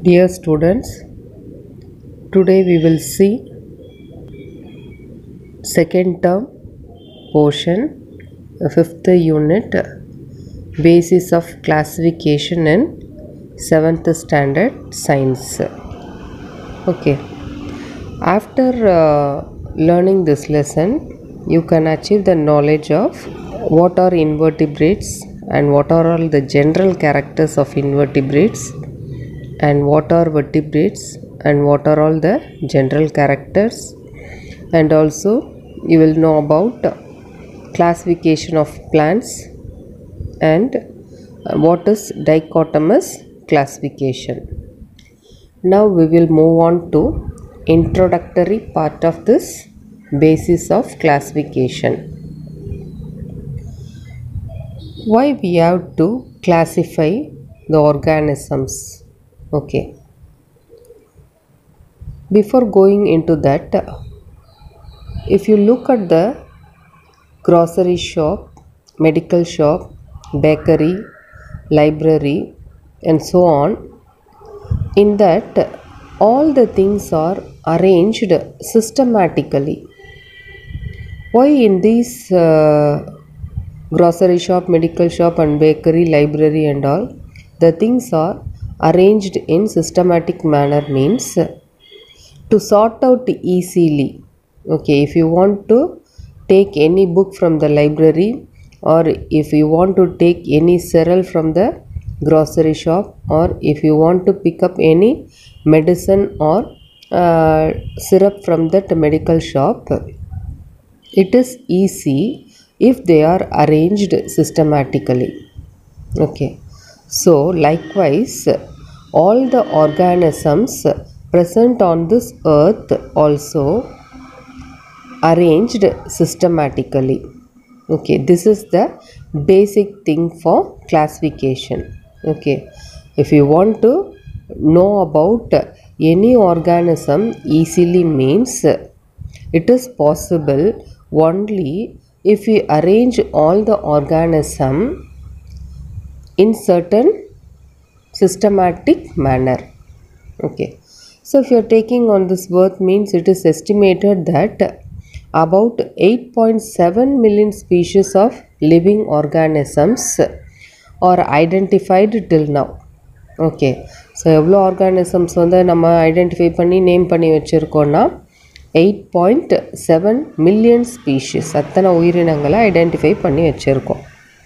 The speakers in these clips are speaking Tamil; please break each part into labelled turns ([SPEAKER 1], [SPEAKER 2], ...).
[SPEAKER 1] Dear students, today we will see second term portion, uh, fifth unit, uh, basis of classification in seventh standard science. Okay, after uh, learning this lesson, you can achieve the knowledge of what are invertebrates and what are all the general characters of invertebrates and what are vertebrates and what are all the general characters and also you will know about classification of plants and uh, what is dichotomous classification now we will move on to introductory part of this basis of classification why we have to classify the organisms okay before going into that if you look at the grocery shop medical shop bakery library and so on in that all the things are arranged systematically why in these uh, grocery shop medical shop and bakery library and all the things are arranged in systematic manner means to sort out easily okay if you want to take any book from the library or if you want to take any cereal from the grocery shop or if you want to pick up any medicine or uh, syrup from that medical shop it is easy if they are arranged systematically okay so likewise all the organisms present on this earth also arranged systematically okay this is the basic thing for classification okay if you want to know about any organism easily means it is possible only if we arrange all the organism in certain systematic manner okay so if you are taking on this earth means it is estimated that about 8.7 million species of living organisms are identified till now okay so எவ்வளோ ஆர்கானிசம்ஸ் வந்து நம்ம ஐடென்டிஃபை பண்ணி நேம் பண்ணி வச்சுருக்கோன்னா eight point seven million species அத்தனை உயிரினங்களை ஐடென்டிஃபை பண்ணி வச்சுருக்கோம்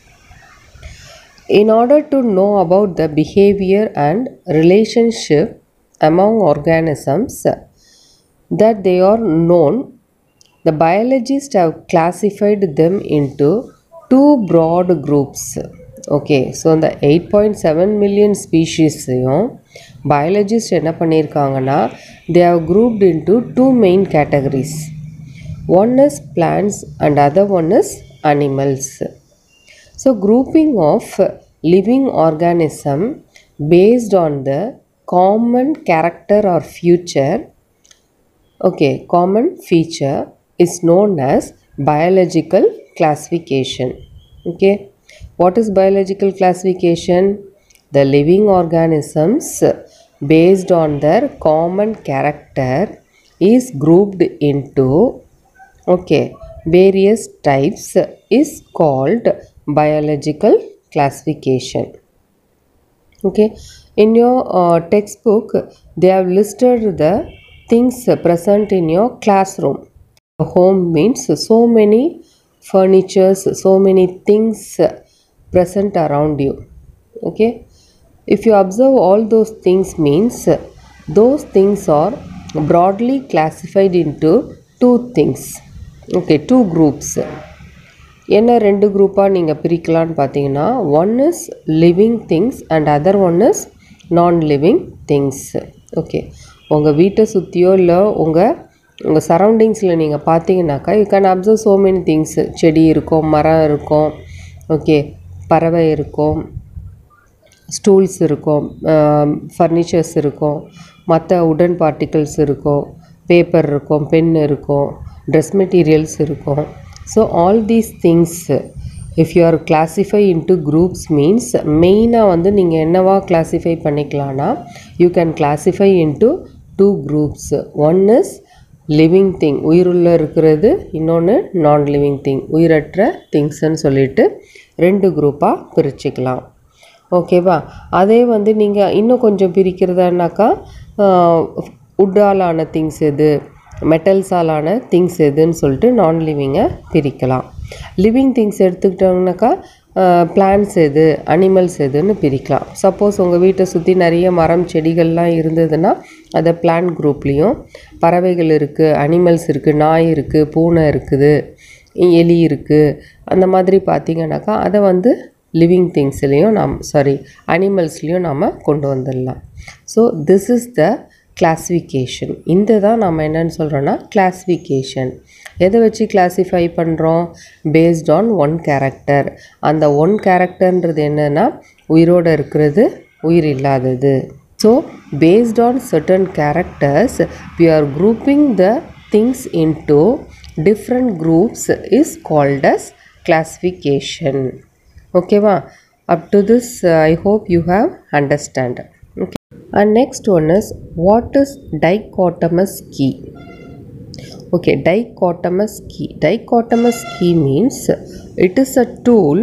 [SPEAKER 1] in order to know about the behavior and relationship among organisms that they are known the biologists have classified them into two broad groups okay so இந்த எயிட் பாயிண்ட் செவன் மில்லியன் ஸ்பீஷீஸையும் பயாலஜிஸ்ட் என்ன பண்ணியிருக்காங்கன்னா they have grouped into two main categories one is plants and other one is animals So, grouping of living organism based on the common character or feature, okay, common feature is known as biological classification. Okay, what is biological classification? The living organisms based on their common character is grouped into okay various types is called biological classification okay in your uh, textbook they have listed the things present in your classroom home means so many furnitures so many things present around you okay if you observe all those things means those things are broadly classified into two things okay two groups என்ன ரெண்டு குரூப்பாக நீங்கள் பிரிக்கலான்னு பார்த்தீங்கன்னா one is living things and other one is non living things okay உங்கள் வீட்டை சுற்றியோ இல்லை உங்கள் உங்கள் சரௌண்டிங்ஸில் நீங்கள் பார்த்தீங்கன்னாக்கா you can observe so many things செடி இருக்கும் மரம் இருக்கும் ஓகே பறவை இருக்கும் ஸ்டூல்ஸ் இருக்கும் ஃபர்னிச்சர்ஸ் இருக்கும் மற்ற உடன் பார்ட்டிகல்ஸ் இருக்கும் பேப்பர் இருக்கும் பென் இருக்கும் ட்ரெஸ் மெட்டீரியல்ஸ் இருக்கும் so all these things if you are classify into groups means மெயினாக வந்து நீங்கள் என்னவா கிளாஸிஃபை பண்ணிக்கலாம்னா you can classify into two groups one is living thing உயிருள்ள இருக்கிறது இன்னொன்று நான் லிவிங் திங் உயிரற்ற திங்ஸ்ன்னு சொல்லிட்டு ரெண்டு குரூப்பாக பிரிச்சுக்கலாம் ஓகேவா அதே வந்து நீங்கள் இன்னும் கொஞ்சம் பிரிக்கிறதானாக்கா உட்டாலான திங்ஸ் எது மெட்டல்ஸாலான திங்ஸ் எதுன்னு சொல்லிட்டு நான் லிவிங்கை பிரிக்கலாம் லிவிங் திங்ஸ் எடுத்துக்கிட்டோம்னாக்கா பிளான்ஸ் எது அனிமல்ஸ் எதுன்னு பிரிக்கலாம் சப்போஸ் உங்கள் வீட்டை சுற்றி நிறைய மரம் செடிகள்லாம் இருந்ததுன்னா அதை பிளான்ட் குரூப்லேயும் பறவைகள் இருக்குது அனிமல்ஸ் இருக்குது நாய் இருக்குது பூனை இருக்குது எலி இருக்குது அந்த மாதிரி பார்த்தீங்கன்னாக்கா அதை வந்து லிவிங் திங்ஸ்லேயும் நாம் சாரி அனிமல்ஸ்லேயும் நாம் கொண்டு வந்துடலாம் so this is the classification இந்த தான் நம்ம என்னன்னு சொல்கிறோன்னா கிளாஸிஃபிகேஷன் எதை வச்சு கிளாஸிஃபை பண்ணுறோம் பேஸ்ட் ஆன் ஒன் கேரக்டர் அந்த ஒன் கேரக்டர்ன்றது என்னென்னா உயிரோடு இருக்கிறது உயிர் இல்லாதது so based on certain characters we are grouping the things into different groups is called as classification ஓகேவா up to this uh, i hope you have understand okay and next one is what is dichotomous key okay dichotomous key dichotomous key means it is a tool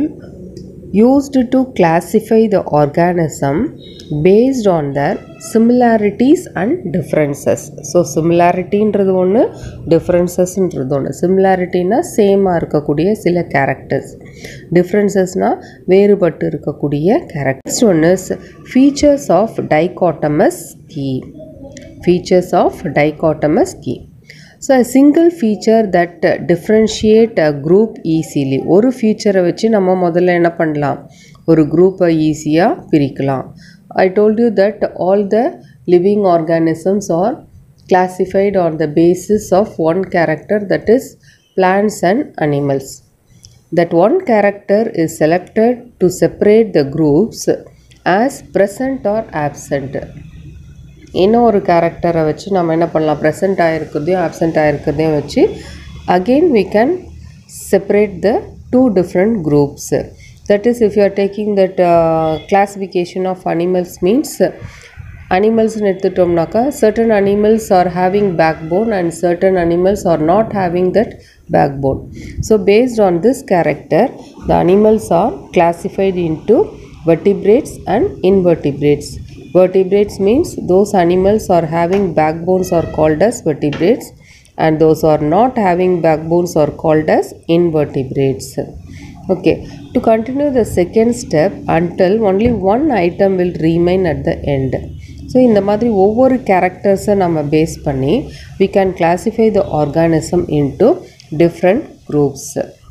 [SPEAKER 1] used to classify the organism based on their similarities and differences so சிமிலாரிட்டின்றது ஒன்று டிஃப்ரென்சஸ்ன்றது ஒன்று சிமிலாரிட்டினா சேமாக இருக்கக்கூடிய சில கேரக்டர்ஸ் டிஃப்ரென்சஸ்னால் வேறுபட்டு இருக்கக்கூடிய கேரக்டர்ஸ் ஒன்று features of dichotomous key features of dichotomous key so a single feature that uh, differentiate a group easily ஒரு ஃபீச்சரை வச்சு நம்ம முதல்ல என்ன பண்ணலாம் ஒரு குரூப்பை ஈஸியாக பிரிக்கலாம் ஐ told you that all the living organisms are classified on the basis of one character that is plants and animals that one character is selected to separate the groups as present or absent இன்னும் ஒரு கேரக்டரை வச்சு நம்ம என்ன பண்ணலாம் ப்ரெசென்ட் ஆகிருக்கிறதையும் ஆப்சென்ட் ஆகிருக்கிறதையும் வச்சு again we can separate the two different groups that is if you are taking that uh, classification of animals means அனிமல்ஸ்னு எடுத்துட்டோம்னாக்கா certain animals are having backbone and certain animals are not having that backbone so based on this character the animals are classified into vertebrates and invertebrates vertebrates means those animals are having backbones are called as vertebrates and those are not having backbones are called as invertebrates okay to continue the second step until only one item will remain at the end so இந்த மாதிரி ஒவ்வொரு கேரக்டர்ஸை நம்ம பேஸ் பண்ணி we can classify the organism into different groups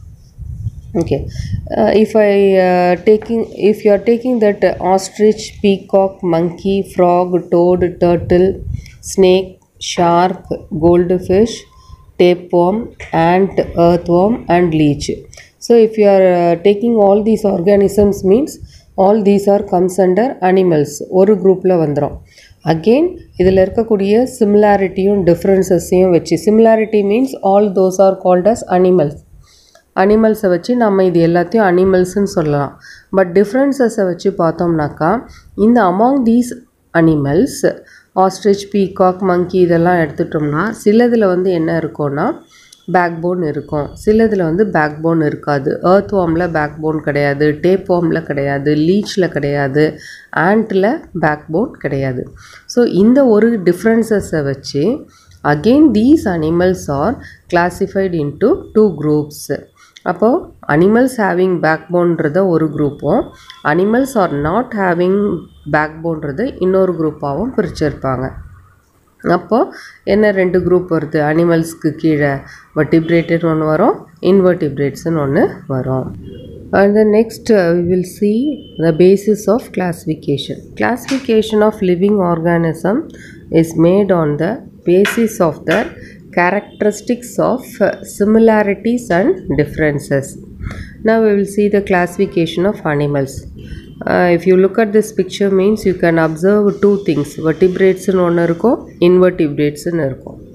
[SPEAKER 1] okay uh, if i uh, taking if you are taking that uh, ostrich peacock monkey frog toad turtle snake shark goldfish tapeworm ant earthworm and leech so if you are uh, taking all these organisms means all these are comes under animals ஒரு குரூப்பில் வந்துடும் அகெயின் இதில் இருக்கக்கூடிய சிமிலாரிட்டியும் டிஃப்ரென்சஸையும் வச்சு similarity means all those are called as animals அனிமல்ஸை வச்சு நம்ம இது எல்லாத்தையும் அனிமல்ஸ்னு சொல்லலாம் பட் டிஃப்ரென்சஸை வச்சு பார்த்தோம்னாக்கா இந்த among these animals ostrich peacock monkey இதெல்லாம் எடுத்துட்டோம்னா சிலதில் வந்து என்ன இருக்கும்னா பேக் போன் இருக்கும் சிலதில் வந்து பேக் போன் இருக்காது ஏர்த் வார்மில் பேக் போன் கிடையாது டேப் வார்மில் கிடையாது லீச்சில் கிடையாது ஆண்ட்டில் பேக் போன் கிடையாது ஸோ இந்த ஒரு டிஃப்ரென்சஸை வச்சு again these animals are classified into two groups அப்போது அனிமல்ஸ் ஹேவிங் பேக் போன்றத ஒரு குரூப்பும் animals are not having back போன்றதை இன்னொரு குரூப்பாகவும் பிரிச்சிருப்பாங்க அப்போது என்ன ரெண்டு குரூப் வருது அனிமல்ஸ்க்கு கீழே வட்டிப்ரேட்டட் ஒன்று வரும் இன்வெர்டிப்ரேட்ஸ்னு ஒன்று வரும் and the next uh, we will see the basis of classification classification of living organism is made on the basis of the characteristics of uh, similarities and differences now we will see the classification of animals uh, if you look at this picture means you can observe two things vertebrates ஒன்று இருக்கும் invertebrates இருக்கும்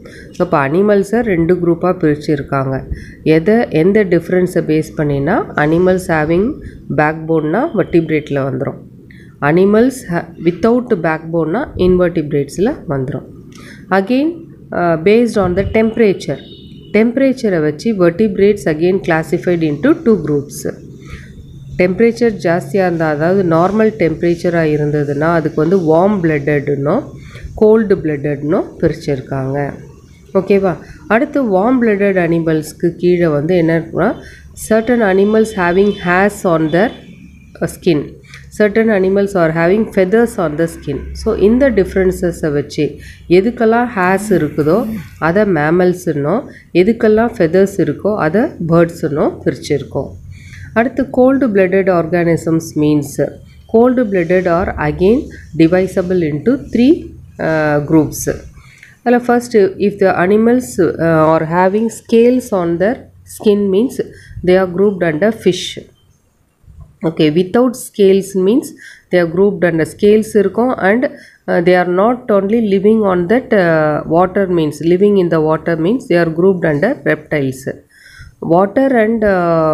[SPEAKER 1] ஸோ இப்போ அனிமல்ஸை ரெண்டு குரூப்பாக பிரிச்சுருக்காங்க எதை எந்த டிஃப்ரென்ஸை பேஸ் பண்ணினா அனிமல்ஸ் ஹேவிங் பேக் போன்னா வெர்டிபிரேட்டில் வந்துடும் அனிமல்ஸ் வித்தவுட் பேக் போன்னா இன்வெர்டிபிரேட்ஸில் வந்துடும் again based on the temperature டெம்பரேச்சரை வச்சு vertebrates again classified into two groups temperature ஜாஸ்தியாக இருந்தால் அதாவது நார்மல் டெம்பரேச்சராக இருந்ததுன்னா அதுக்கு வந்து வார்ம் பிளட்டட்னும் கோல்டு பிளட்டட்னும் பிரிச்சிருக்காங்க ஓகேவா அடுத்து வார்ம் பிளட்டட் அனிமல்ஸ்க்கு கீழே வந்து என்ன இருக்குன்னா certain animals having hairs on their skin certain animals are having feathers on the skin so இந்த டிஃப்ரென்சஸை வச்சு எதுக்கெல்லாம் ஹேர்ஸ் இருக்குதோ அதை மேமல்ஸுன்னோ எதுக்கெல்லாம் ஃபெதர்ஸ் இருக்கோ அதை பேர்ட்ஸுன்னோ பிரிச்சிருக்கோம் அடுத்து cold blooded organisms means cold blooded are again divisible into three groups அதில் first if the animals are having scales on their skin means they are grouped under fish okay without scales means they are grouped under scales இருக்கும் and they are not only living on that water means living in the water means they are grouped under reptiles water and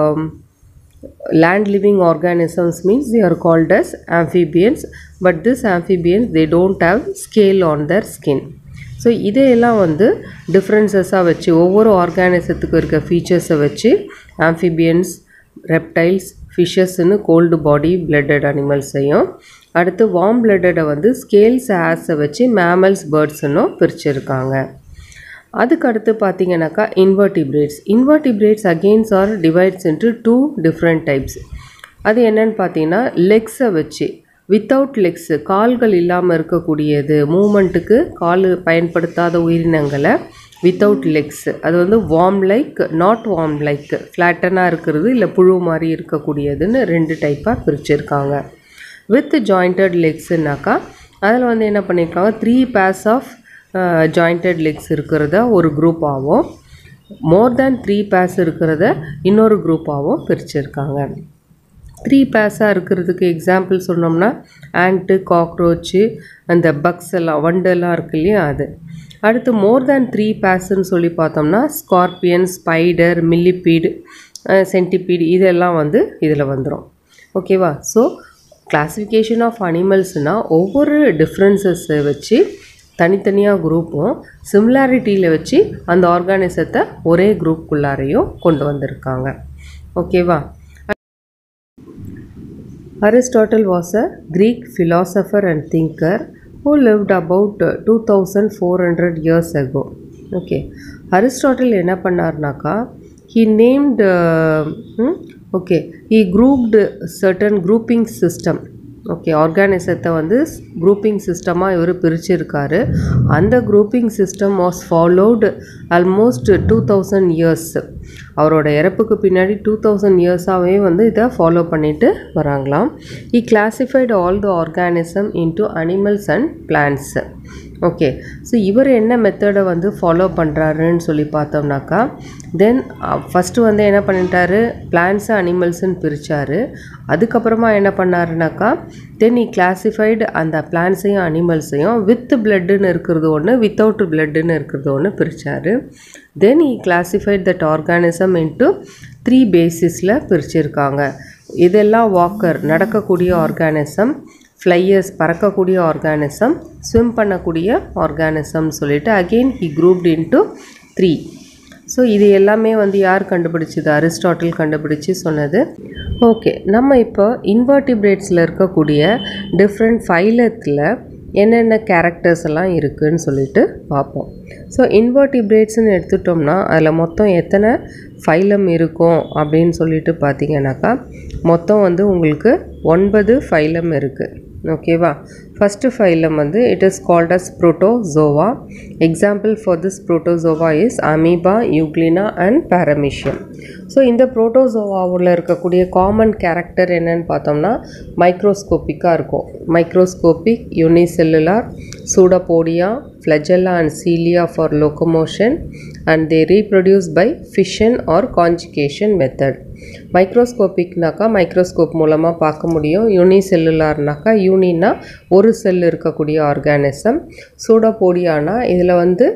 [SPEAKER 1] land living organisms means they are called as amphibians but this amphibians they don't have scale on their skin so இதையெல்லாம் வந்து டிஃப்ரென்சஸாக வச்சு ஒவ்வொரு ஆர்கானிசத்துக்கு இருக்க ஃபீச்சர்ஸை வச்சு ஆம்ஃபிபியன்ஸ் ரெப்டைல்ஸ் ஃபிஷஸ்ன்னு கோல்டு பாடி பிளட்டட் அனிமல்ஸையும் அடுத்து வார்ம் பிளட்டடை வந்து ஸ்கேல்ஸ் ஆஸை வச்சு மேமல்ஸ் பேர்ட்ஸ்ன்னும் பிரிச்சிருக்காங்க அதுக்கு அடுத்து பார்த்தீங்கன்னாக்கா invertebrates invertebrates again are divides into two different types அது என்னன்னு பார்த்தீங்கன்னா லெக்ஸை வச்சு வித்தவுட் லெக்ஸு கால்கள் இல்லாமல் இருக்கக்கூடியது மூமெண்ட்டுக்கு கால் பயன்படுத்தாத உயிரினங்களை வித்தவுட் லெக்ஸ் அது வந்து worm like not worm like ஃப்ளாட்டனாக இருக்கிறது இல்லை புழு மாதிரி இருக்கக்கூடியதுன்னு ரெண்டு டைப்பாக பிரிச்சிருக்காங்க வித் ஜாயிண்டட் லெக்ஸுனாக்கா அதில் வந்து என்ன பண்ணியிருக்காங்க three pairs of jointed legs இருக்கிறத ஒரு குரூப்பாகவும் மோர் தேன் த்ரீ பேர்ஸ் இருக்கிறத இன்னொரு குரூப்பாகவும் பிரிச்சிருக்காங்க த்ரீ பேர்ஸாக இருக்கிறதுக்கு எக்ஸாம்பிள் சொன்னோம்னா ஆண்ட்டு காக்ரோச்சு அந்த பக்ஸ் எல்லாம் வண்டெல்லாம் இருக்கு இல்லையா அது அடுத்து மோர் தேன் த்ரீ பேர்ஸ்ன்னு சொல்லி பார்த்தோம்னா ஸ்கார்பியன் ஸ்பைடர் மில்லிபீடு சென்டிபீடு இதெல்லாம் வந்து இதில் வந்துடும் ஓகேவா ஸோ கிளாஸிஃபிகேஷன் ஆஃப் அனிமல்ஸ்னால் ஒவ்வொரு டிஃப்ரென்சஸை வச்சு தனித்தனியாக குரூப்பும் சிமிலாரிட்டியில் வச்சு அந்த ஆர்கானிசத்தை ஒரே குரூப்புக்குள்ளாரையும் கொண்டு வந்திருக்காங்க ஓகேவா Aristotle was a Greek philosopher and thinker who lived about 2400 years ago. Okay. Aristotle என்ன பண்ணார்னாக்கா he named uh, hmm, okay he grouped certain grouping system okay ஆர்கானிசத்தை வந்து குரூப்பிங் சிஸ்டமாக இவர் பிரிச்சிருக்காரு அந்த grouping system was followed almost two thousand years அவரோட இறப்புக்கு பின்னாடி டூ தௌசண்ட் இயர்ஸாகவே வந்து இதை ஃபாலோ பண்ணிட்டு வராங்களாம் he classified all the organism into animals and plants okay so இவர் என்ன மெத்தடை வந்து ஃபாலோ பண்ணுறாருன்னு சொல்லி பார்த்தோம்னாக்கா தென் ஃபஸ்ட்டு வந்து என்ன பண்ணிட்டாரு பிளான்ஸு அனிமல்ஸுன்னு பிரித்தார் அதுக்கப்புறமா என்ன பண்ணாருனாக்கா தென் இ கிளாசிஃபைடு அந்த பிளான்ஸையும் அனிமல்ஸையும் வித் பிளட்டுன்னு இருக்கிறது ஒன்று வித்தவுட் பிளட்டுன்னு இருக்கிறது ஒன்று பிரித்தார் then he classified that organism into three பேசிஸில் பிரிச்சிருக்காங்க இதெல்லாம் வாக்கர் நடக்கக்கூடிய ஆர்கானிசம் ஃப்ளையர்ஸ் பறக்கக்கூடிய ஆர்கானிசம் ஸ்விம் பண்ணக்கூடிய ஆர்கானிசம் சொல்லிட்டு again he grouped into three so இது எல்லாமே வந்து யார் கண்டுபிடிச்சது அரிஸ்டாட்டில் கண்டுபிடிச்சு சொன்னது ஓகே நம்ம இப்போ இன்வெர்டிபிரேட்ஸில் இருக்கக்கூடிய டிஃப்ரெண்ட் ஃபைலத்தில் என்னென்ன கேரக்டர்ஸ் எல்லாம் இருக்குதுன்னு சொல்லிட்டு பார்ப்போம் ஸோ இன்வெர்டிபிரேட்ஸ்னு எடுத்துட்டோம்னா அதில் மொத்தம் எத்தனை ஃபைலம் இருக்கும் அப்படின்னு சொல்லிட்டு பார்த்தீங்கன்னாக்கா மொத்தம் வந்து உங்களுக்கு ஒன்பது ஃபைலம் இருக்குது ஓகேவா ஃபஸ்ட்டு ஃபைலம் வந்து it is called as protozoa example for this protozoa is amoeba euglena and paramecium so இந்த புரோட்டோசோவாவில் இருக்கக்கூடிய காமன் கேரக்டர் என்னன்னு பார்த்தோம்னா மைக்ரோஸ்கோப்பிக்காக இருக்கும் microscopic unicellular pseudopodia flagella and cilia for locomotion and they reproduce by fission or conjugation method மைக்ரோஸ்கோபிக்னாக்கா மைக்ரோஸ்கோப் மூலமாக பார்க்க முடியும் யூனிசெல்லுலார்னாக்கா யூனின்னா ஒரு செல் இருக்கக்கூடிய ஆர்கானிசம் சூடோபோடியானா இதில் வந்து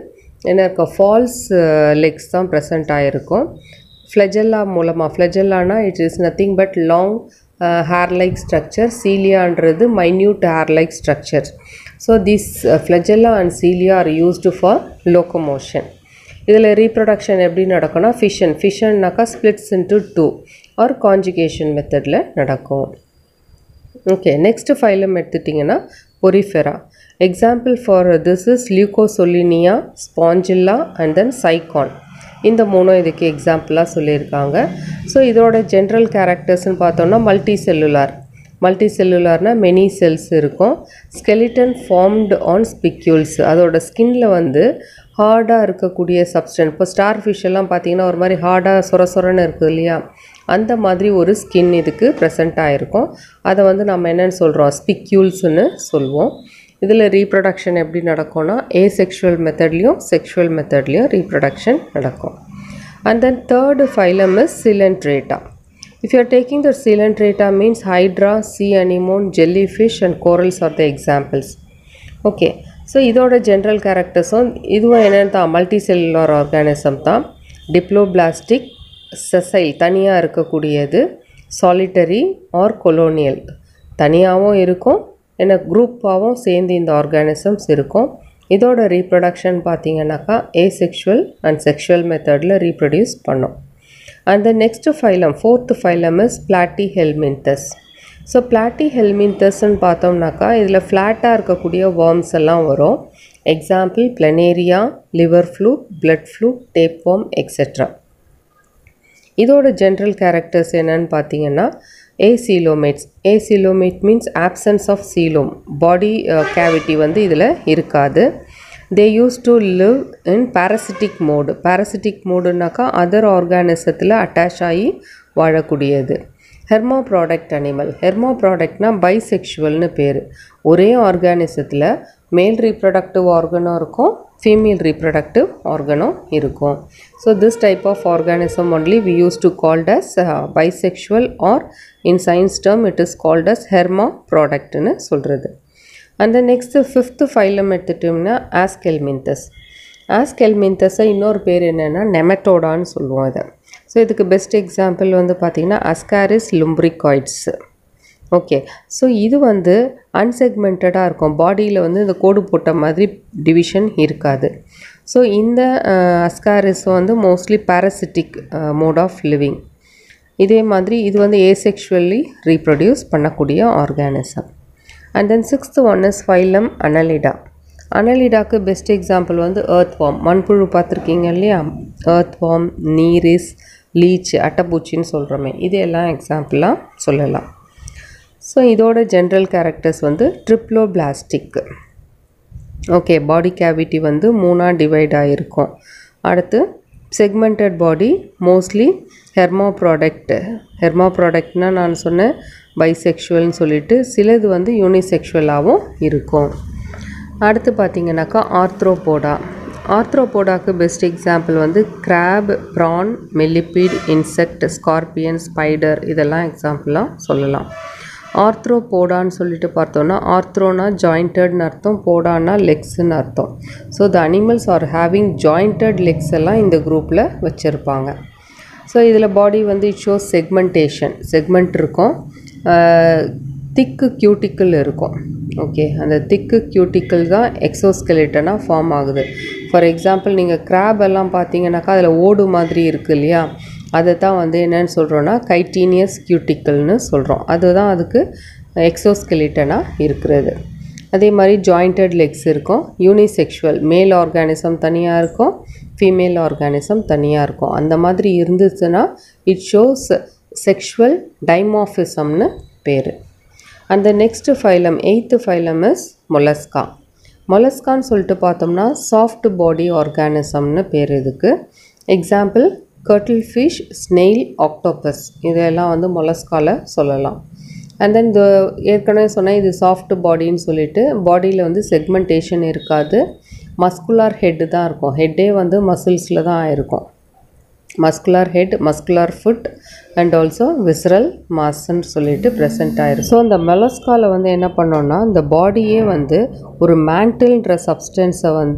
[SPEAKER 1] என்ன இருக்க ஃபால்ஸ் லெக்ஸ் தான் ப்ரெசண்ட் ஆகிருக்கும் ஃப்ளெஜெல்லா மூலமாக ஃப்ளெஜெல்லானா it is nothing but long hair like structure சீலியான்றது minute hair like structure so this flagella and cilia are used for locomotion இதில் ரீப்ரொடக்ஷன் எப்படி நடக்கும்னா ஃபிஷன் ஃபிஷன்னாக்கா splits into two or conjugation மெத்தடில் நடக்கும் ஓகே நெக்ஸ்ட் ஃபைலம் எடுத்துட்டிங்கன்னா porifera example for this is leucosolenia spongilla and then sycon இந்த மூணும் இதுக்கு எக்ஸாம்பிளாக சொல்லியிருக்காங்க ஸோ இதோட ஜென்ரல் கேரக்டர்ஸ்னு பார்த்தோம்னா மல்டி செல்லுலார் மல்டி செல்லுலார்னால் மெனி செல்ஸ் இருக்கும் ஸ்கெலிட்டன் ஃபார்ம்டு ஆன் ஸ்பிக்யூல்ஸ் அதோட ஸ்கின்ல வந்து ஹார்டாக இருக்கக்கூடிய சப்ஸ்டன் இப்போ ஸ்டார் ஃபிஷ் எல்லாம் பார்த்தீங்கன்னா ஒரு மாதிரி ஹார்டாக சொர சொரன்னு இருக்குது இல்லையா அந்த மாதிரி ஒரு ஸ்கின் இதுக்கு ப்ரெசண்ட் ஆகிருக்கும் அதை வந்து நம்ம என்னென்னு சொல்கிறோம் ஸ்பிக்யூல்ஸ்னு சொல்லுவோம் இதில் ரீப்ரொடக்ஷன் எப்படி நடக்கும்னா ஏ செக்ஷுவல் மெத்தட்லேயும் செக்ஷுவல் மெத்தட்லேயும் ரீப்ரொடக்ஷன் நடக்கும் and then third phylum is coelenterata if you are taking the coelenterata means hydra sea anemone jellyfish and corals are the examples okay so இதோட ஜென்ரல் கேரக்டர்ஸும் இதுவும் என்னென்னு தான் மல்டி செல்லுலார் ஆர்கானிசம் தான் டிப்ளோபிளாஸ்டிக் செசைல் தனியாக இருக்கக்கூடியது சாலிட்டரி ஆர் கொலோனியல் தனியாகவும் இருக்கும் என்ன குரூப்பாகவும் சேர்ந்து இந்த ஆர்கானிசம்ஸ் இருக்கும் இதோட ரீப்ரொடக்ஷன் பார்த்தீங்கன்னாக்கா ஏசெக்ஷுவல் அண்ட் செக்ஷுவல் மெத்தடில் ரீப்ரொடியூஸ் பண்ணும் and the next phylum fourth phylum is platyhelminthes so platy ஹெல்மின்தஸ்ன்னு பார்த்தோம்னாக்கா இதில் ஃப்ளாட்டாக இருக்கக்கூடிய வார்ம்ஸ் எல்லாம் வரும் example planaria liver fluke blood fluke tape worm etcetera இதோட ஜென்ரல் கேரக்டர்ஸ் என்னன்னு பார்த்தீங்கன்னா acoelomates acoelomate means absence of coelom body cavity வந்து இதில் இருக்காது they use to live in parasitic mode parasitic மோடுனாக்கா அதர் ஆர்கானிசத்தில் அட்டாச் ஆகி வாழக்கூடியது ஹெர்மோ ப்ராடக்ட் அனிமல் ஹெர்மோ ப்ராடக்ட்னா பைசெக்ஷுவல்னு பேர் ஒரே ஆர்கானிசத்தில் மேல் ரீப்ரொடக்டிவ் ஆர்கனும் இருக்கும் ஃபீமேல் ரீப்ரொடக்டிவ் ஆர்கனும் இருக்கும் so this type of organism only we use to called as bisexual or in science term it is called as ஹெர்மா ப்ராடக்ட்னு சொல்கிறது அந்த நெக்ஸ்ட்டு ஃபிஃப்த்து ஃபைலம் எடுத்துட்டோம்னா ஆஸ்கெல்மின்தஸ் ஆஸ்கெல்மின்தஸை இன்னொரு பேர் என்னென்னா நெமட்டோடான்னு சொல்லுவோம் இதை ஸோ இதுக்கு பெஸ்ட் எக்ஸாம்பிள் வந்து பார்த்திங்கன்னா அஸ்காரிஸ் லும்ப்ரிகாய்ட்ஸ் ஓகே ஸோ இது வந்து அன்செக்மெண்டடாக இருக்கும் பாடியில் வந்து இந்த கோடு போட்ட மாதிரி டிவிஷன் இருக்காது ஸோ இந்த அஸ்காரிஸ் வந்து mostly parasitic mode of living இதே மாதிரி இது வந்து ஏசெக்ஷுவலி ரீப்ரொடியூஸ் பண்ணக்கூடிய organism and then sixth one is phylum annelida அனலிடாக்கு பெஸ்ட் எக்ஸாம்பிள் வந்து earth worm மண்புழு பார்த்துருக்கீங்க இல்லையா earth worm நீரிஸ் லீச் அட்டைப்பூச்சின்னு சொல்கிறோமே இது எல்லாம் எக்ஸாம்பிளாக சொல்லலாம் ஸோ இதோட ஜென்ரல் கேரக்டர்ஸ் வந்து ட்ரிப்ளோபிளாஸ்டிக் ஓகே பாடி கேவிட்டி வந்து மூணாக டிவைட் ஆகிருக்கும் அடுத்து segmented body mostly hermaphrodite ஹெர்மா ப்ராடக்ட்னால் நான் சொன்னேன் பைசெக்ஷுவல்னு சொல்லிட்டு சிலது வந்து யூனிசெக்ஷுவலாகவும் இருக்கும் அடுத்து பார்த்தீங்கன்னாக்கா ஆர்த்ரோபோடா ஆர்த்ரோபோடாக்கு பெஸ்ட் எக்ஸாம்பிள் வந்து crab prawn millipede insect scorpion spider இதெல்லாம் எக்ஸாம்பிளாக சொல்லலாம் ஆர்த்ரோபோடான்னு சொல்லிட்டு பார்த்தோன்னா ஆர்த்ரோனா ஜாயிண்டட்னு அர்த்தம் போடானா லெக்ஸ்ன்னு அர்த்தம் so the animals are having jointed legs எல்லாம் இந்த குரூப்பில் வச்சுருப்பாங்க ஸோ இதில் பாடி வந்து இட் ஷோஸ் செக்மெண்டேஷன் செக்மெண்ட் இருக்கும் திக்கு கியூட்டிக்கல் இருக்கும் ஓகே அந்த திக்கு கியூட்டிக்கல் தான் எக்ஸோஸ்கெலிட்டனாக ஃபார்ம் ஆகுது ஃபார் எக்ஸாம்பிள் நீங்கள் கிராப் எல்லாம் பார்த்தீங்கன்னாக்கா அதில் ஓடு மாதிரி இருக்குது இல்லையா அதை தான் வந்து என்னன்னு சொல்கிறோன்னா கைட்டீனியஸ் கியூட்டிக்கல்னு சொல்கிறோம் அதுதான் அதுக்கு எக்ஸோஸ்கெலிட்டனாக இருக்கிறது அதே மாதிரி ஜாயிண்டட் லெக்ஸ் இருக்கும் யூனிசெக்ஷுவல் மேல் ஆர்கானிசம் தனியாக இருக்கும் ஃபீமேல் ஆர்கானிசம் தனியாக இருக்கும் அந்த மாதிரி இருந்துச்சுன்னா இட் ஷோஸ் செக்ஷுவல் டைமாஃபிசம்னு பேர் அந்த next phylum eighth phylum is mollusca மொலஸ்கான்னு சொல்லிட்டு பார்த்தோம்னா சாஃப்ட் பாடி ஆர்கானிசம்னு பேர் இதுக்கு example cuttlefish snail octopus இதெல்லாம் வந்து மொலஸ்கால சொல்லலாம் அண்ட் தென் இந்த ஏற்கனவே சொன்னேன் இது சாஃப்ட் பாடின்னு சொல்லிட்டு பாடியில் வந்து செக்மெண்டேஷன் இருக்காது மஸ்குலார் ஹெட்டு தான் இருக்கும் ஹெட்டே வந்து மசில்ஸில் தான் இருக்கும் muscular head muscular foot and also visceral மாஸ்ன்னு சொல்லிட்டு ப்ரெசென்ட் ஆயிரும் ஸோ அந்த மெலஸ்கால வந்து என்ன பண்ணோன்னா இந்த பாடியே வந்து ஒரு மேண்டில்ன்ற சப்ஸ்டன்ஸை வந்து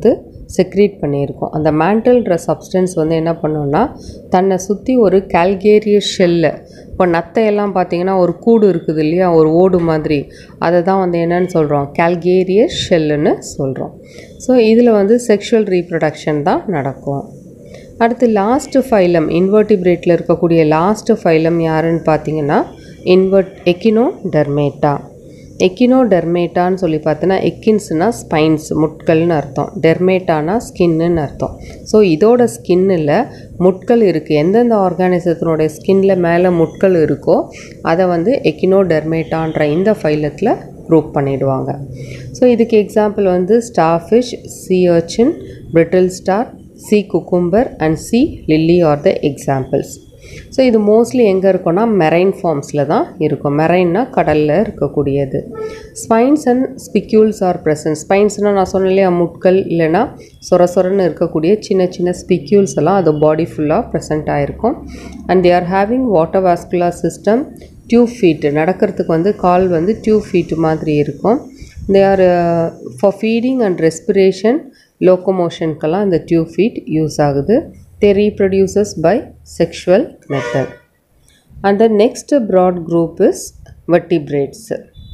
[SPEAKER 1] செக்ரீட் பண்ணியிருக்கோம் அந்த மேண்டல்ன்ற சப்ஸ்டன்ஸ் வந்து என்ன பண்ணுன்னா தன்னை சுற்றி ஒரு கால்கேரியஸ் ஷெல்லு இப்போ நத்தையெல்லாம் பார்த்தீங்கன்னா ஒரு கூடு இருக்குது இல்லையா ஒரு ஓடு மாதிரி அதை தான் வந்து என்னன்னு சொல்கிறோம் கால்கேரியஸ் ஷெல்லுன்னு சொல்கிறோம் ஸோ இதில் வந்து செக்ஷுவல் ரீப்ரொடக்ஷன் தான் நடக்கும் அடுத்து லாஸ்ட் ஃபைலம் இன்வெர்டிபிரேட்டில் இருக்கக்கூடிய லாஸ்ட் ஃபைலம் யாருன்னு பார்த்தீங்கன்னா இன்வெர்ட் எக்கினோ டெர்மேட்டா எக்கினோ டெர்மேட்டான்னு சொல்லி பார்த்தோன்னா எக்கின்ஸ்னா ஸ்பைன்ஸ் முட்கள்னு அர்த்தம் டெர்மேட்டானா ஸ்கின்னுன்னு அர்த்தம் ஸோ இதோட ஸ்கின்னில் முட்கள் இருக்குது எந்தெந்த ஆர்கானிசத்தினுடைய ஸ்கின்ல மேலே முட்கள் இருக்கோ அதை வந்து எக்கினோ டெர்மேட்டான்ற இந்த ஃபைலத்தில் குரூப் பண்ணிடுவாங்க ஸோ இதுக்கு எக்ஸாம்பிள் வந்து starfish sea urchin brittle star sea cucumber and sea lily are the examples so இது மோஸ்ட்லி எங்கே இருக்கும்னா மெரைன் ஃபார்ம்ஸில் தான் இருக்கும் மெரைன்னா கடலில் இருக்கக்கூடியது spines and spicules are present ஸ்பைன்ஸ்னால் நான் சொன்னேன் இல்லையா முட்கள் இல்லைன்னா சொர சொரன்னு இருக்கக்கூடிய சின்ன சின்ன ஸ்பிக்யூல்ஸ் எல்லாம் அது பாடி ஃபுல்லாக ப்ரெசென்ட் ஆகிருக்கும் and they are having water vascular system tube feet நடக்கிறதுக்கு வந்து கால் வந்து டியூப் ஃபீட் மாதிரி இருக்கும் they are for feeding and respiration லோக்கோமோஷனுக்கெல்லாம் இந்த டியூப் ஃபீட் யூஸ் ஆகுது they reproduces by sexual method and the next broad group is vertebrates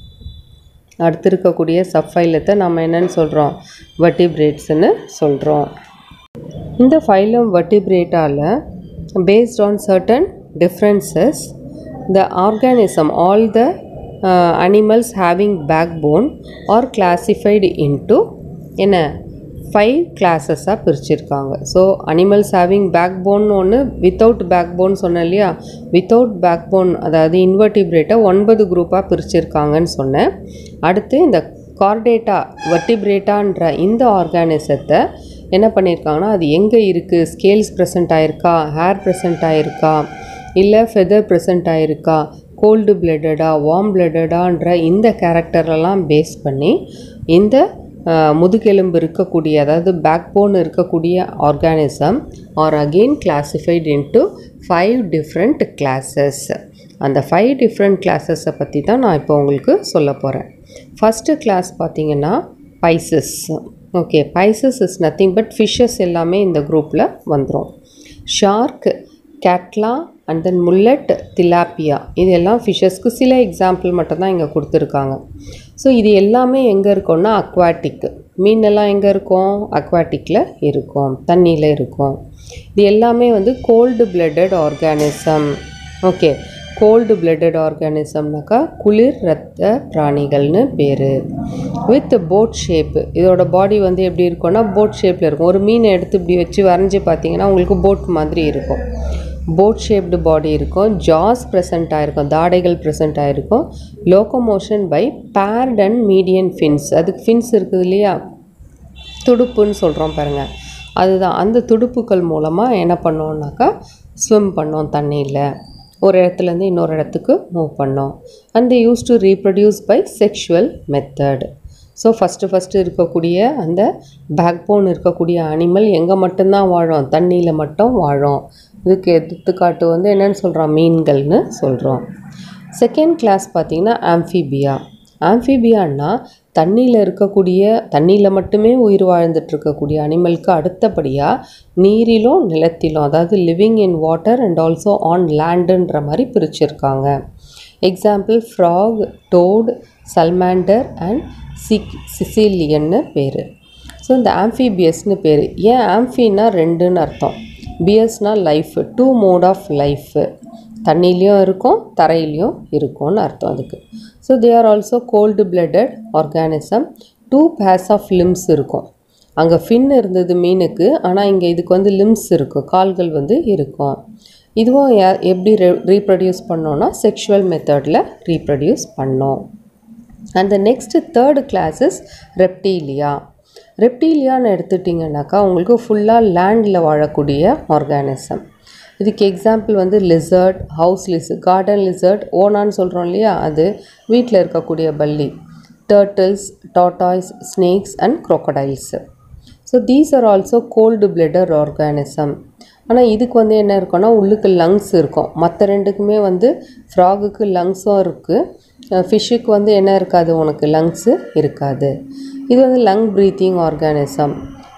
[SPEAKER 1] அடுத்து இருக்கக்கூடிய சப்ஃபைலத்தை நம்ம என்னன்னு சொல்கிறோம் வெட்டிபிரேட்ஸ்னு சொல்கிறோம் இந்த ஃபைலம் வெட்டிபிரேட்டால் based on certain differences the organism all the animals having back phone are classified into என்ன ஃபைவ் கிளாஸஸாக பிரிச்சிருக்காங்க so animals having back bone ஒன்று வித்தவுட் பேக் போன் சொன்னேன் இல்லையா வித்தவுட் பேக் போன் அதாவது இன்வெர்டிபிரேட்டை ஒன்பது குரூப்பாக பிரிச்சிருக்காங்கன்னு சொன்னேன் அடுத்து இந்த கார்டேட்டா வெர்டிபிரேட்டான்ற இந்த ஆர்கானிசத்தை என்ன பண்ணியிருக்காங்கன்னா அது எங்கே இருக்குது ஸ்கேல்ஸ் ப்ரெசென்ட் ஆயிருக்கா ஹேர் ப்ரெசென்ட் ஆயிருக்கா இல்லை ஃபெதர் ப்ரெசென்ட் ஆயிருக்கா கோல்டு பிளட்டடா வார்ம் பிளட்டடான்ற இந்த கேரக்டரெல்லாம் பேஸ் பண்ணி இந்த முதுகெலும்பு இருக்கக்கூடிய அதாவது பேக் போன் இருக்கக்கூடிய organism are again classified into five different classes அந்த ஃபைவ் டிஃப்ரெண்ட் கிளாஸஸை பற்றி தான் நான் இப்போ உங்களுக்கு சொல்ல போகிறேன் ஃபஸ்ட்டு கிளாஸ் பார்த்தீங்கன்னா pisces okay pisces is nothing but fishes எல்லாமே இந்த குரூப்பில் வந்துடும் shark catla and then mullet tilapia இது எல்லாம் ஃபிஷ்ஷஸ்க்கு சில எக்ஸாம்பிள் மட்டும்தான் இங்கே கொடுத்துருக்காங்க ஸோ இது எல்லாமே எங்கே இருக்கும்னா அக்வாட்டிக் மீனெல்லாம் எங்கே இருக்கும் அக்வாட்டிக்கில் இருக்கும் தண்ணியில் இருக்கும் இது எல்லாமே வந்து cold blooded organism okay cold blooded ஆர்கானிசம்னாக்கா குளிர் ரத்த பிராணிகள்னு பேர் வித் போட் ஷேப்பு இதோட பாடி வந்து எப்படி இருக்கும்னா போட் ஷேப்பில் இருக்கும் ஒரு மீனை எடுத்து இப்படி வச்சு வரைஞ்சி பார்த்தீங்கன்னா உங்களுக்கு போட் மாதிரி இருக்கும் போட் ஷேப்டு பாடி இருக்கும் ஜாஸ் ப்ரெசென்ட் ஆகிருக்கும் தாடைகள் ப்ரெசென்ட் ஆகிருக்கும் locomotion by paired and median fins அதுக்கு ஃபின்ஸ் இருக்குது இல்லையா துடுப்புன்னு சொல்கிறோம் பாருங்கள் அதுதான் அந்த துடுப்புகள் மூலமாக என்ன பண்ணோம்னாக்கா ஸ்விம் பண்ணோம் தண்ணியில் ஒரு இடத்துலேருந்து இன்னொரு இடத்துக்கு மூவ் பண்ணோம் and use to reproduce by sexual method so first first இருக்கக்கூடிய அந்த பேக் போன் இருக்கக்கூடிய அனிமல் எங்கே மட்டும்தான் வாழும் தண்ணியில் மட்டும் வாழும் இதுக்கு எடுத்துக்காட்டு வந்து என்னென்னு சொல்கிறோம் மீன்கள்னு சொல்கிறோம் செகண்ட் கிளாஸ் பார்த்திங்கன்னா ஆம்ஃபிபியா ஆம்ஃபிபியான்னா தண்ணியில் இருக்கக்கூடிய தண்ணியில் மட்டுமே உயிர் வாழ்ந்துட்டு இருக்கக்கூடிய அனிமலுக்கு அடுத்தபடியாக நீரிலும் நிலத்திலும் அதாவது living in water and also on லேண்டுன்ற மாதிரி பிரிச்சிருக்காங்க example frog toad salamander and சிக் சிசிலியன்னு பேர் ஸோ இந்த ஆம்ஃபிபியஸ்னு பேர் ஏன் ஆம்ஃபின்னா ரெண்டுன்னு அர்த்தம் பியஸ்னால் life two mode of life தண்ணிலையும் இருக்கும் தரையிலையும் இருக்கும்னு அர்த்தம் அதுக்கு so they are also cold blooded organism two pairs of limbs இருக்கும் அங்கே ஃபின் இருந்தது மீனுக்கு ஆனால் இங்கே இதுக்கு வந்து லிம்ஸ் இருக்கும் கால்கள் வந்து இருக்கும் இதுவும் யா எப்படி ரீப்ரொடியூஸ் பண்ணோன்னா செக்ஷுவல் மெத்தடில் ரீப்ரொடியூஸ் பண்ணோம் and the next third class is reptilia ரெப்டீலியான்னு எடுத்துட்டிங்கனாக்கா உங்களுக்கு ஃபுல்லாக லேண்டில் வாழக்கூடிய ஆர்கானிசம் இதுக்கு எக்ஸாம்பிள் வந்து lizard house lizard garden lizard ஓனான்னு சொல்கிறோம் இல்லையா அது வீட்டில் இருக்கக்கூடிய பல்லி turtles tortoise snakes and crocodiles so these are also cold blooded organism ஆனால் இதுக்கு வந்து என்ன இருக்கும்னா உள்ளுக்கு லங்ஸ் இருக்கும் மற்ற ரெண்டுக்குமே வந்து ஃப்ராகுக்கு லங்ஸும் இருக்குது ஃபிஷ்ஷுக்கு வந்து என்ன இருக்காது உனக்கு லங்ஸு இருக்காது இது வந்து லங் ப்ரீத்திங் ஆர்கானிசம்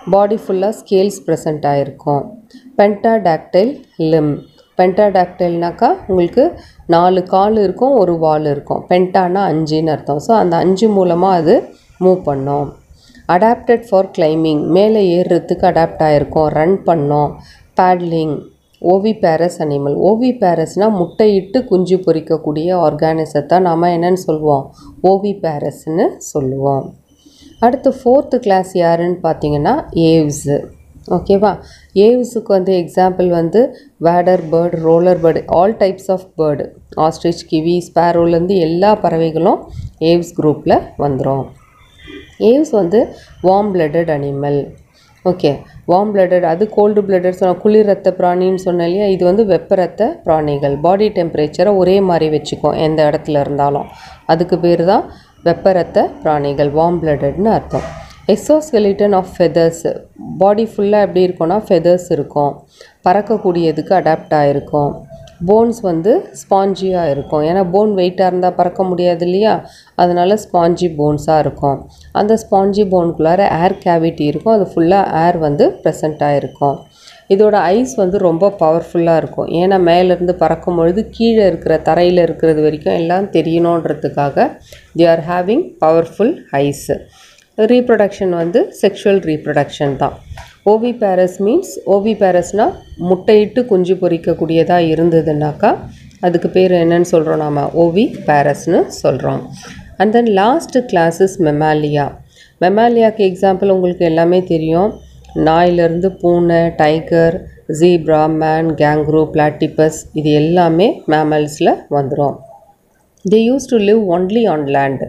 [SPEAKER 1] பாடி ஃபுல்லாக ஸ்கேல்ஸ் ப்ரெசண்ட் ஆகிருக்கும் பென்டாடாக்டைல் லிம் பென்டாடாக்டைல்னாக்கா உங்களுக்கு நாலு கால் இருக்கும் ஒரு வால் இருக்கும் பென்டானா அஞ்சுன்னு அர்த்தம் ஸோ அந்த அஞ்சு மூலமாக அது மூவ் பண்ணோம் அடாப்டட் ஃபார் கிளைம்பிங் மேலே ஏறுறதுக்கு அடாப்ட் ஆகிருக்கும் ரன் பண்ணோம் பேட்லிங் ஓவி பேரஸ் அனிமல் ஓவி பேரஸ்னால் முட்டையிட்டு குஞ்சு பொரிக்கக்கூடிய ஆர்கானிசத்தை நாம் என்னன்னு சொல்லுவோம் ஓவி பேரஸ்ன்னு சொல்லுவோம் அடுத்து ஃபோர்த்து கிளாஸ் யாருன்னு பார்த்தீங்கன்னா ஏவ்ஸு ஓகேவா ஏவ்ஸுக்கு வந்து எக்ஸாம்பிள் வந்து wader bird roller bird all types of bird ostrich kiwi ஸ்பேரோலேருந்து எல்லா பறவைகளும் ஏவ்ஸ் குரூப்பில் வந்துடும் ஏவ்ஸ் வந்து warm blooded animal okay warm blooded அது கோல்டு பிளட்டட் சொன்ன குளிர் ரத்த பிராணின்னு சொன்னேன் இல்லையா இது வந்து வெப்ப ரத்த பிராணிகள் பாடி டெம்பரேச்சரை ஒரே மாதிரி வச்சுக்கும் எந்த இடத்துல இருந்தாலும் அதுக்கு பேர் தான் வெப்ப ரத்த பிராணிகள் வார்ம் பிளட்டட்னு அர்த்தம் எக்ஸோஸ்கெலிட்டன் ஆஃப் ஃபெதர்ஸ் பாடி ஃபுல்லாக எப்படி இருக்கும்னா ஃபெதர்ஸ் இருக்கும் பறக்கக்கூடியதுக்கு அடாப்ட் ஆகிருக்கும் போன்ஸ் வந்து ஸ்பாஞ்சியாக இருக்கும் ஏன்னா போன் வெயிட்டாக இருந்தால் பறக்க முடியாது இல்லையா அதனால் ஸ்பாஞ்சி போன்ஸாக இருக்கும் அந்த ஸ்பாஞ்சி போனுக்குள்ளார ஏர் கேவிட்டி இருக்கும் அது ஃபுல்லாக ஏர் வந்து ப்ரெசண்ட் ஆகிருக்கும் இதோட ஐஸ் வந்து ரொம்ப பவர்ஃபுல்லாக இருக்கும் ஏன்னா மேலேருந்து பறக்கும் பொழுது கீழே இருக்கிற தரையில் இருக்கிறது வரைக்கும் எல்லாம் தெரியணுன்றதுக்காக they are having powerful eyes reproduction வந்து செக்ஷுவல் ரீப்ரொடக்ஷன் தான் ஓவி பேரஸ் மீன்ஸ் ஓவி பேரஸ்னால் முட்டையிட்டு குஞ்சு பொரிக்கக்கூடியதாக இருந்ததுனாக்கா அதுக்கு பேர் என்னன்னு சொல்கிறோம் நாம் ஓவி பேரஸ்னு சொல்கிறோம் and then last classes mammalia மெமாலியாக்கு எக்ஸாம்பிள் உங்களுக்கு எல்லாமே தெரியும் நாயிலிருந்து பூனை tiger zebra man kangaroo platypus இது எல்லாமே மேமல்ஸில் வந்துடும் they use to live only on land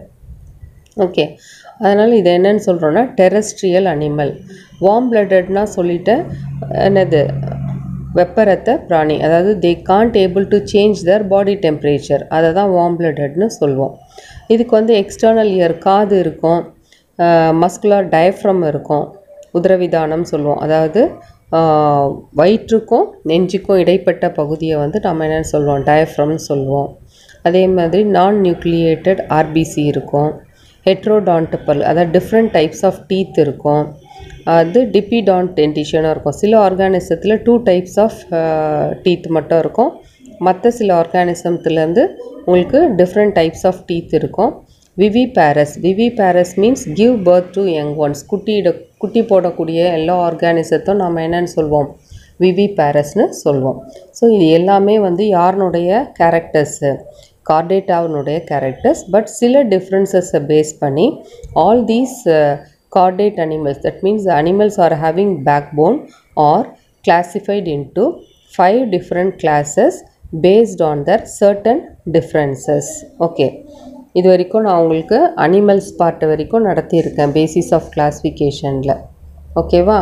[SPEAKER 1] okay அதனால் இது என்னன்னு சொல்கிறோன்னா டெரஸ்ட்ரியல் அனிமல் வார்ம் பிளட்டட்னா சொல்லிட்டு என்னது வெப்பரத்த பிராணி அதாவது they can't able to change their body temperature அதை தான் வார்ம் பிளட்டட்னு சொல்லுவோம் இதுக்கு வந்து எக்ஸ்டர்னல் இயர் காது இருக்கும் மஸ்குலர் டயஃப்ரம் இருக்கும் உதரவிதானம் சொல்லுவோம் அதாவது வயிற்றுக்கும் நெஞ்சுக்கும் இடைப்பட்ட பகுதியை வந்து நம்ம என்னென்னு சொல்லுவோம் டயஃப்ரம்னு சொல்லுவோம் அதே மாதிரி நான் நியூக்ளியேட்டட் ஆர்பிசி இருக்கும் ஹெட்ரோடான்டப்பல் அதாவது டிஃப்ரெண்ட் டைப்ஸ் ஆஃப் டீத் இருக்கும் அது டிப்பிடான் டென்டிஷனாக இருக்கும் சில ஆர்கானிசத்தில் டூ டைப்ஸ் ஆஃப் டீத் மட்டும் இருக்கும் மற்ற சில ஆர்கானிசத்துலேருந்து உங்களுக்கு டிஃப்ரெண்ட் டைப்ஸ் ஆஃப் டீத் இருக்கும் viviparous viviparous means give birth to young ones குட்டியிட குட்டி போடக்கூடிய எல்லா ஆர்கானிசத்தும் நம்ம என்னன்னு சொல்வோம் விவி பேரஸ்னு சொல்வோம் ஸோ இது எல்லாமே வந்து யாருனுடைய கேரக்டர்ஸு கார்டேட்டாவினுடைய கேரக்டர்ஸ் பட் சில டிஃப்ரென்சஸை பேஸ் பண்ணி all these chordate animals that means animals are having back phone are classified into five different classes based on their certain differences okay இது வரைக்கும் நான் உங்களுக்கு அனிமல்ஸ் பார்ட் வரைக்கும் நடத்தியிருக்கேன் பேசிஸ் ஆஃப் கிளாஸிஃபிகேஷனில் ஓகேவா